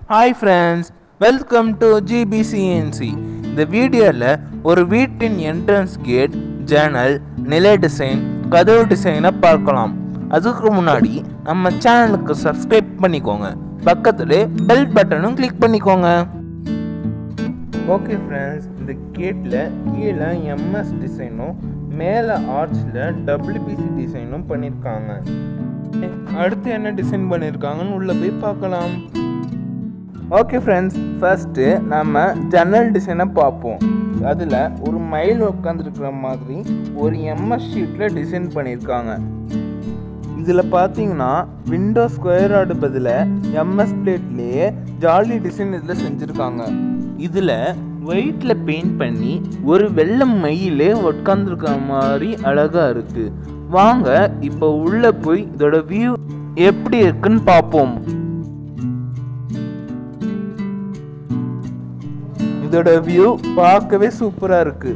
hi friends welcome to GBCNC இந்த வீடியோவில் ஒரு வீட்டின் என்ட்ரன்ஸ் கேட் ஜன்னல் நிலை டிசைன் கதவு டிசைனை பார்க்கலாம் அதுக்கு முன்னாடி நம்ம சேனலுக்கு சப்ஸ்கிரைப் பண்ணிக்கோங்க பக்கத்துல பெல் பட்டனும் கிளிக் பண்ணிக்கோங்க ஓகே ஃப்ரெண்ட்ஸ் இந்த கேட்டில் கீழே எம்எஸ் டிசைனும் மேலே ஆர்ச்சில் டபிள்யூபிசி டிசைனும் பண்ணியிருக்காங்க அடுத்து என்ன டிசைன் பண்ணியிருக்காங்கன்னு உள்ளே போய் பார்க்கலாம் ஓகே ஃப்ரெண்ட்ஸ் ஃபர்ஸ்ட்டு நம்ம ஜன்னல் டிசைனை பார்ப்போம் அதில் ஒரு மயில் உட்காந்துருக்கிற மாதிரி ஒரு எம்எஸ் ஷீட்டில் டிசைன் பண்ணியிருக்காங்க இதில் பார்த்தீங்கன்னா விண்டோ ஸ்கொயர் ஆடு பதில் எம்எஸ் பிளேட்லேயே ஜாலி டிசைன் இதில் செஞ்சுருக்காங்க இதில் ஒயிட்டில் பெயிண்ட் பண்ணி ஒரு வெள்ளை மயிலே உட்காந்துருக்கிற மாதிரி அழகாக இருக்குது வாங்க இப்போ உள்ளே போய் இதோட வியூ எப்படி இருக்குன்னு பார்ப்போம் இதோட வியூ பார்க்கவே சூப்பரா இருக்கு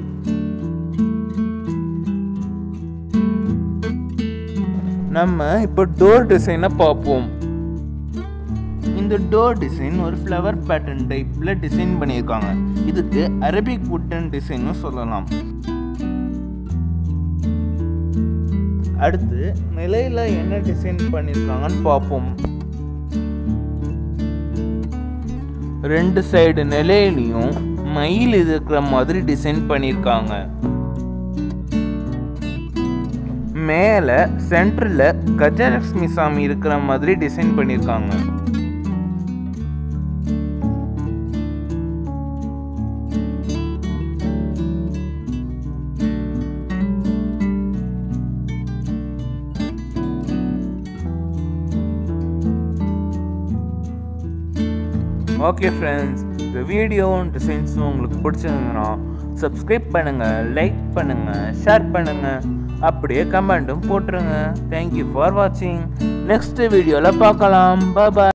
நம்ம இப்போ டோர் டிசைனை பார்ப்போம் இந்த டோர் டிசைன் ஒரு ஃப்ளவர் பேட்டர்ன் டைப்ல டிசைன் பண்ணியிருக்காங்க இதுக்கு அரபிக் வுட்டன் டிசைனும் சொல்லலாம் அடுத்து நிலையில என்ன டிசைன் பண்ணியிருக்காங்கன்னு பார்ப்போம் ரெண்டு சைடு நிலையிலையும் மயில் இருக்கிற மாதிரி டிசைன் பண்ணியிருக்காங்க மேலே சென்டரில் கஜலட்சுமி சாமி இருக்கிற மாதிரி டிசைன் பண்ணியிருக்காங்க ஓகே ஃப்ரெண்ட்ஸ் இந்த வீடியோவும் டிசைன்ஸும் உங்களுக்கு பிடிச்சிருந்ததுன்னா சப்ஸ்கிரைப் பண்ணுங்கள் லைக் பண்ணுங்கள் ஷேர் பண்ணுங்கள் அப்படியே கமெண்ட்டும் போட்டுருங்க தேங்க்யூ ஃபார் வாட்சிங் நெக்ஸ்ட் வீடியோவில் பார்க்கலாம் பாய்